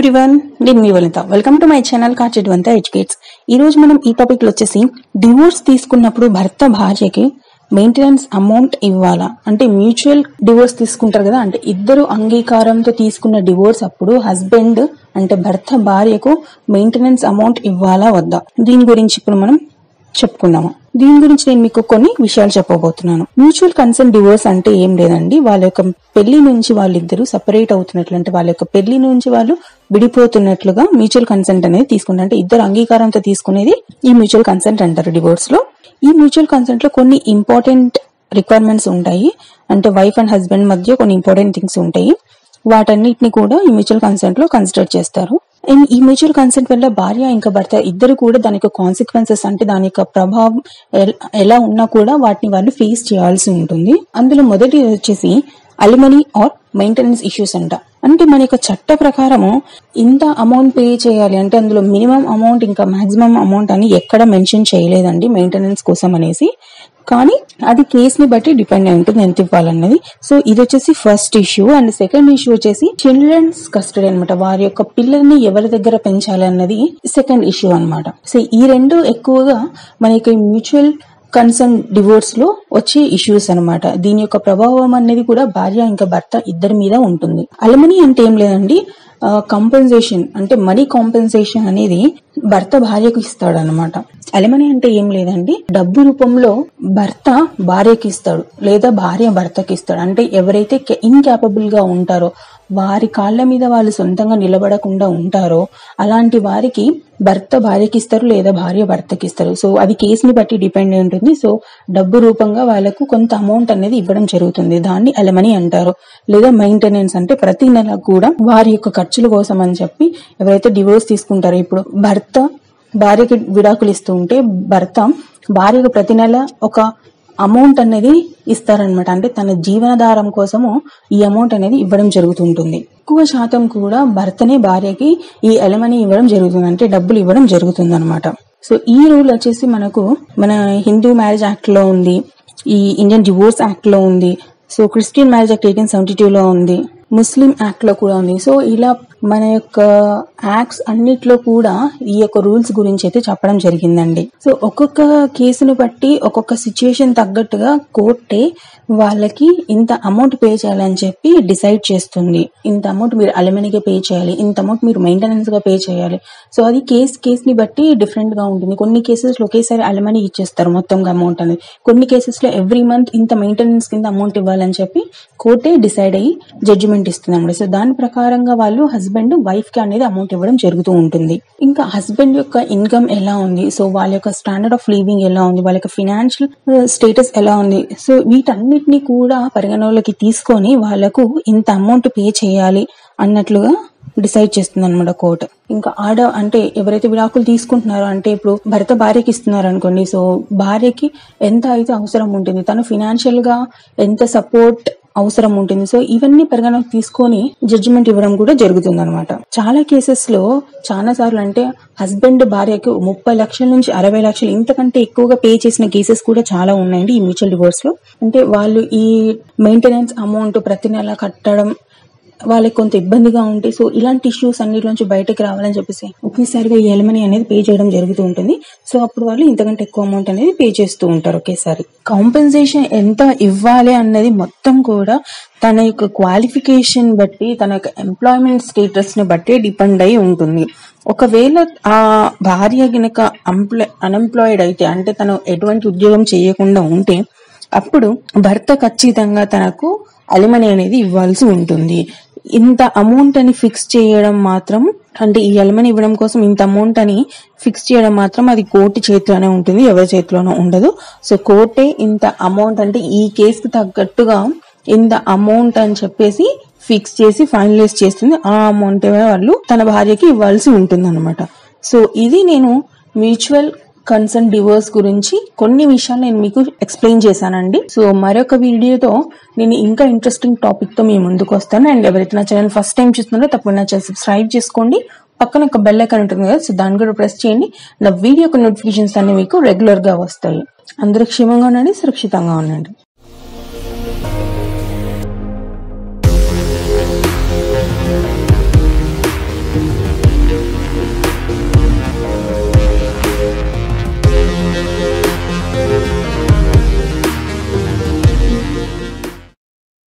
everyone నేను మీ Vanitha welcome to my channel కాచెడ్వంత ఎడ్యుకేట్స్ ఈ రోజు మనం ఈ టాపిక్ లో వచ్చేసి డివోర్స్ తీసుకున్నప్పుడు భర్త భార్యకి మెయింటెనెన్స్ అమౌంట్ ఇవ్వాలా అంటే మ్యూచువల్ డివోర్స్ తీసుకుంటారు కదా అంటే ఇద్దరు అంగీకారంతో తీసుకున్న డివోర్స్ అప్పుడు హస్బెండ్ అంటే భర్త భార్యకు మెయింటెనెన్స్ అమౌంట్ ఇవ్వాలా వద్దా దీని గురించి ఇప్పుడు మనం చెప్పుకుందాము దీని గురించి నేను మీకు కొన్ని విషయాలు చెప్పబోతున్నాను మ్యూచువల్ కన్సెంట్ డివోర్స్ అంటే ఏం లేదండి వాళ్ళ యొక్క పెళ్లి నుంచి వాళ్ళిద్దరూ సపరేట్ అవుతున్నట్లు అంటే వాళ్ళ యొక్క పెళ్లి నుంచి వాళ్ళు విడిపోతున్నట్లుగా మ్యూచువల్ కన్సెంట్ అనేది తీసుకుంటారు అంటే ఇద్దరు అంగీకారంతో తీసుకునేది ఈ మ్యూచువల్ కన్సెంట్ అంటారు డివోర్స్ లో ఈ మ్యూచువల్ కన్సెంట్ లో కొన్ని ఇంపార్టెంట్ రిక్వైర్మెంట్స్ ఉంటాయి అంటే వైఫ్ అండ్ హస్బెండ్ మధ్య కొన్ని ఇంపార్టెంట్ థింగ్స్ ఉంటాయి వాటన్నిటిని కూడా ఈ మ్యూచువల్ కన్సెంట్ లో కన్సిడర్ చేస్తారు అండ్ ఈ మ్యూచువల్ కన్సెంట్ వల్ల భార్య ఇంకా భర్త ఇద్దరు కూడా దాని యొక్క కాన్సిక్వెన్సెస్ అంటే దాని యొక్క ప్రభావం ఎల్- ఎలా ఉన్నా కూడా వాటిని వాళ్ళు ఫేస్ చేయాల్సి ఉంటుంది అందులో మొదటి వచ్చేసి అలిమనీ ఆర్ మెయింటెనెన్స్ ఇష్యూస్ అంట అంటే మన యొక్క చట్ట ప్రకారము ఇంత అమౌంట్ పే చేయాలి అంటే అందులో మినిమం అమౌంట్ ఇంకా మాక్సిమం అమౌంట్ అని ఎక్కడ మెన్షన్ చేయలేదండి మెయింటెనెన్స్ కోసం అనేసి కానీ అది కేస్ ని బట్టి డిపెండ్ అయి ఉంటుంది ఎంత ఇవ్వాలన్నది సో ఇది వచ్చేసి first issue and second issue వచ్చేసి చిల్డ్రన్స్ కస్టడీ అన్నమాట వారి యొక్క పిల్లల్ని ఎవరి దగ్గర పెంచాలి అన్నది సెకండ్ ఇష్యూ అన్నమాట సో ఈ రెండు ఎక్కువగా మన యొక్క మ్యూచువల్ కన్సర్న్ డివోర్స్ లో వచ్చే ఇష్యూస్ అన్నమాట దీని యొక్క ప్రభావం అనేది కూడా భార్య ఇంకా భర్త ఇద్దరి మీద ఉంటుంది అలమని అంటే ఏం లేదండి కంపెన్సేషన్ అంటే మనీ కాంపెన్సేషన్ అనేది భర్త భార్యకు ఇస్తాడు అనమాట అలమని అంటే ఏం లేదండి డబ్బు రూపంలో భర్త భార్యకి ఇస్తాడు లేదా భార్య భర్తకి ఇస్తాడు అంటే ఎవరైతే ఇన్కాపబుల్ గా ఉంటారో వారి కాళ్ళ మీద వాళ్ళు సొంతంగా నిలబడకుండా ఉంటారో అలాంటి వారికి భర్త భార్యకి ఇస్తారు లేదా భార్య భర్తకి ఇస్తారు సో అది కేసుని బట్టి డిపెండ్ అయి ఉంటుంది సో డబ్బు రూపంగా వాళ్ళకు కొంత అమౌంట్ అనేది ఇవ్వడం జరుగుతుంది దాన్ని అలమని అంటారు లేదా మెయింటెనెన్స్ అంటే ప్రతి నెల కూడా వారి యొక్క ఖర్చుల కోసం అని చెప్పి ఎవరైతే డివోర్స్ తీసుకుంటారో ఇప్పుడు భర్త భార్యకి విడాకులు ఇస్తూ ఉంటే భర్త భార్యకు ప్రతి నెల ఒక అమౌంట్ అనేది ఇస్తారనమాట అంటే తన జీవనాధారం కోసము ఈ అమౌంట్ అనేది ఇవ్వడం జరుగుతుంటుంది ఎక్కువ శాతం కూడా భర్తనే భార్యకి ఈ ఎలమని ఇవ్వడం జరుగుతుంది అంటే డబ్బులు ఇవ్వడం జరుగుతుంది అనమాట సో ఈ రూల్ వచ్చేసి మనకు మన హిందూ మ్యారేజ్ యాక్ట్ లో ఉంది ఈ ఇండియన్ డివోర్స్ యాక్ట్ లో ఉంది so Christian marriage act eighteen seventy two లో ఉంది ముస్లిం యాక్ట్ లో కూడా ఉంది సో ఇలా మన యొక్క యాక్ట్స్ అన్నిట్లో కూడా ఈ యొక్క రూల్స్ గురించి అయితే చెప్పడం జరిగిందండి సో ఒక్కొక్క కేసును బట్టి ఒక్కొక్క సిచ్యుయేషన్ తగ్గట్టుగా కోర్టే వాళ్ళకి ఇంత అమౌంట్ పే చేయాలని చెప్పి డిసైడ్ చేస్తుంది ఇంత అమౌంట్ మీరు అలమనీగా పే చేయాలి ఇంత అమౌంట్ మీరు మెయింటెనెన్స్ గా పే చేయాలి సో అది కేస్ కేస్ ని బట్టి డిఫరెంట్ గా ఉంటుంది కొన్ని కేసెస్ లో ఒకేసారి అలమనీ ఇచ్చేస్తారు మొత్తం అమౌంట్ అనేది కొన్ని కేసెస్ లో ఎవ్రీ మంత్ ఇంత మెయింటెనెన్స్ కింద అమౌంట్ ఇవ్వాలని చెప్పి కోర్టే డిసైడ్ అయ్యి జడ్జిమెంట్ ఇస్తుంది అన్నమాట సో దాని ప్రకారంగా వాళ్ళు హస్బెండ్ వైఫ్ కి అనేది అమౌంట్ ఇవ్వడం జరుగుతూ ఉంటుంది ఇంకా హస్బెండ్ యొక్క ఇన్కమ్ ఎలా ఉంది సో వాళ్ళ యొక్క స్టాండర్డ్ ఆఫ్ లివింగ్ ఎలా ఉంది వాళ్ళ యొక్క ఫినాన్షియల్ స్టేటస్ ఎలా ఉంది సో వీటన్నిటిని కూడా పరిగణలోకి తీసుకొని వాళ్ళకు ఇంత అమౌంట్ పే చేయాలి అన్నట్లుగా డిసైడ్ చేస్తుంది అనమాట కోర్ట్ ఇంకా ఆడ అంటే ఎవరైతే విడాకులు తీసుకుంటున్నారో అంటే ఇప్పుడు భర్త భార్యకి ఇస్తున్నారు అనుకోండి సో భార్యకి ఎంత అయితే అవసరం ఉంటుంది తను ఫినాన్షియల్ గా ఎంత సపోర్ట్ అవసరం ఉంటుంది సో ఇవన్నీ పరిగణలోకి తీసుకొని జడ్జిమెంట్ ఇవ్వడం కూడా జరుగుతుంది అనమాట చాలా కేసెస్ లో చాలా సార్లు అంటే హస్బెండ్ భార్యకు ముప్పై లక్షల నుంచి అరవై లక్షలు ఇంతకంటే ఎక్కువగా పే చేసిన కేసెస్ కూడా చాలా ఉన్నాయండి ఈ మ్యూచువల్ డివోర్స్ లో అంటే వాళ్ళు ఈ మెయింటెనెన్స్ అమౌంట్ ప్రతి నెల కట్టడం వాళ్ళకి కొంత ఇబ్బందిగా ఉంటే సో ఇలాంటి ఇష్యూస్ అన్నిటిలోంచి బయటకు రావాలని చెప్పేసి ఒకేసారిగా ఈ ఎలమనీ అనేది పే చేయడం జరుగుతూ ఉంటుంది సో అప్పుడు వాళ్ళు ఇంతకంటే ఎక్కువ అమౌంట్ అనేది పే చేస్తూ ఉంటారు ఒకేసారి కాంపెన్సేషన్ ఎంత ఇవ్వాలి అన్నది మొత్తం కూడా తన యొక్క క్వాలిఫికేషన్ బట్టి తన యొక్క ఎంప్లాయ్మెంట్ స్టేటస్ ని బట్టి డిపెండ్ అయి ఉంటుంది ఒకవేళ ఆ భార్య గనక అన్ఎంప్లాయిడ్ అయితే అంటే తను ఎటువంటి ఉద్యోగం చేయకుండా ఉంటే అప్పుడు భర్త ఖచ్చితంగా తనకు అలిమనీ అనేది ఇవ్వాల్సి ఉంటుంది ఇంత అమౌంట్ అని ఫిక్స్ చేయడం మాత్రం అంటే ఈ అలిమనీ ఇవ్వడం కోసం ఇంత అమౌంట్ అని ఫిక్స్ చేయడం మాత్రం అది కోర్టు చేతిలోనే ఉంటుంది ఎవరి చేతిలోనూ ఉండదు సో కోర్టే ఇంత అమౌంట్ అంటే ఈ కేసుకు తగ్గట్టుగా ఇంత అమౌంట్ అని చెప్పేసి ఫిక్స్ చేసి ఫైనలైజ్ చేస్తుంది ఆ అమౌంట్ వాళ్ళు తన భార్యకి ఇవ్వాల్సి ఉంటుంది అనమాట సో ఇది నేను మ్యూచువల్ కన్సర్న్ డివోర్స్ గురించి కొన్ని విషయాలు నేను మీకు ఎక్స్ప్లెయిన్ చేశానండి సో మరొక వీడియోతో నేను ఇంకా ఇంట్రెస్టింగ్ టాపిక్ తో మీ ముందుకు వస్తాను అండ్ ఎవరైతే నా ఛానల్ ఫస్ట్ టైం చూస్తున్నారో తప్పకుండా నా ఛానల్ సబ్స్క్రైబ్ చేసుకోండి పక్కన ఒక బెల్ ఐకాన్ ఉంటుంది కదా సో దాన్ని కూడా ప్రెస్ చేయండి నా వీడియో నోటిఫికేషన్స్ అన్ని మీకు రెగ్యులర్ గా వస్తాయి అందరూ క్షేమంగా ఉండండి సురక్షితంగా ఉండండి